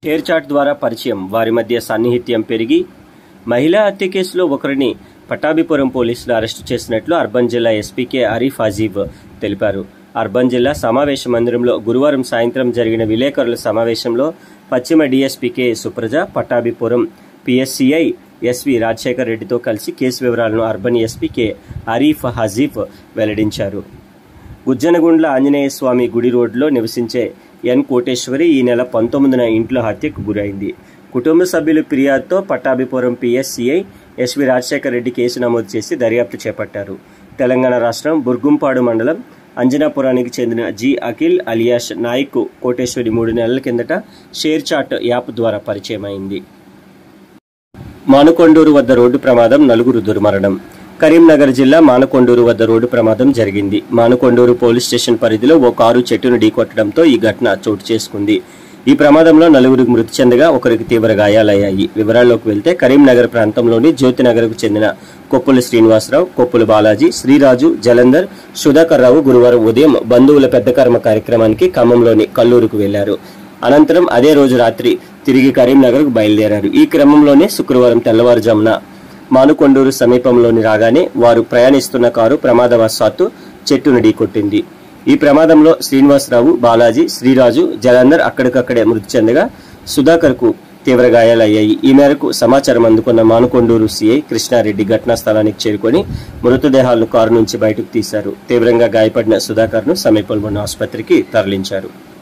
hair chat ద్వారా పరిచయం వారి మధ్య సన్నిహిత్యం పెరిగి మహిళా హత్య కేసులో ఒకరిని పటాభిపురం పోలీసులు అరెస్టు చేసినట్లు అర్బన్ జిల్లా ఎస్పీకే అరీఫ్ అజీబ్ తెలిపారు అర్బన్ జిల్లా సమావేశ మందిరంలో గురువారం సాయంత్రం జరిగిన విలేకరుల సమావేశంలో పశ్చిమ డీఎస్పీకే సుప్రజ పటాభిపురం పిఎస్సిఐ ఎస్వి రాజశేఖర్ రెడ్డితో కలిసి కేసు వివరాలను అర్బన్ ఎస్పీకే అరీఫ్ హజీఫ్ వెల్లడించారు గుజ్జనగుండ్ల ఆంజనేయ స్వామి గుడి రోడ్లో నివసించే ఎన్ కోటేశ్వరి ఈ నెల పంతొమ్మిదిన ఇంట్లో హత్యకు గురైంది కుటుంబ సభ్యుల ఫిర్యాదుతో పట్టాభిపురం పిఎస్సిఐ ఎస్వి రాజశేఖర రెడ్డి కేసు నమోదు చేసి దర్యాప్తు చేపట్టారు తెలంగాణ రాష్ట్రం బుర్గుంపాడు మండలం అంజనాపురానికి చెందిన జి అఖిల్ అలియాష్ నాయక్ కోటేశ్వరి మూడు నెలల కిందట షేర్ చాట్ యాప్ ద్వారా పరిచయమైంది మానుకొండూరు వద్ద రోడ్డు ప్రమాదం నలుగురు దుర్మరణం కరీంనగర్ జిల్లా మానకొండూరు వద్ద రోడ్డు ప్రమాదం జరిగింది మానకొండూరు పోలీస్ స్టేషన్ పరిధిలో ఓ కారు చెట్టును ఢీకొట్టడంతో ఈ ఘటన చోటు చేసుకుంది ఈ ప్రమాదంలో నలుగురికి మృతి చెందగా ఒకరికి తీవ్ర గాయాలయ్యాయి వివరాల్లోకి వెళ్తే కరీంనగర్ ప్రాంతంలోని జ్యోతినగర్కు చెందిన కొప్పుల శ్రీనివాసరావు కొప్పుల బాలాజీ శ్రీరాజు జలంధర్ సుధాకర్ రావు గురువారం ఉదయం బంధువుల పెద్ద కర్మ కార్యక్రమానికి ఖమ్మంలోని కల్లూరుకు వెళ్లారు అనంతరం అదే రోజు రాత్రి తిరిగి కరీంనగర్కు బయలుదేరారు ఈ క్రమంలోనే శుక్రవారం తెల్లవారుజామున మానుకొండూరు సమీపంలోని రాగానే వారు ప్రయాణిస్తున్న కారు ప్రమాదవశాత్తు చెట్టును ఢీకొట్టింది ఈ ప్రమాదంలో శ్రీనివాసరావు బాలాజీ శ్రీరాజు జలంధర్ అక్కడికక్కడే మృతి చెందగా సుధాకర్కు తీవ్ర గాయాలయ్యాయి ఈ మేరకు సమాచారం అందుకున్న మానుకొండూరు సీఐ కృష్ణారెడ్డి ఘటనా స్థలానికి చేరుకొని మృతదేహాలను కారు నుంచి బయటకు తీశారు తీవ్రంగా గాయపడిన సుధాకర్ను సమీపంలోని ఆసుపత్రికి తరలించారు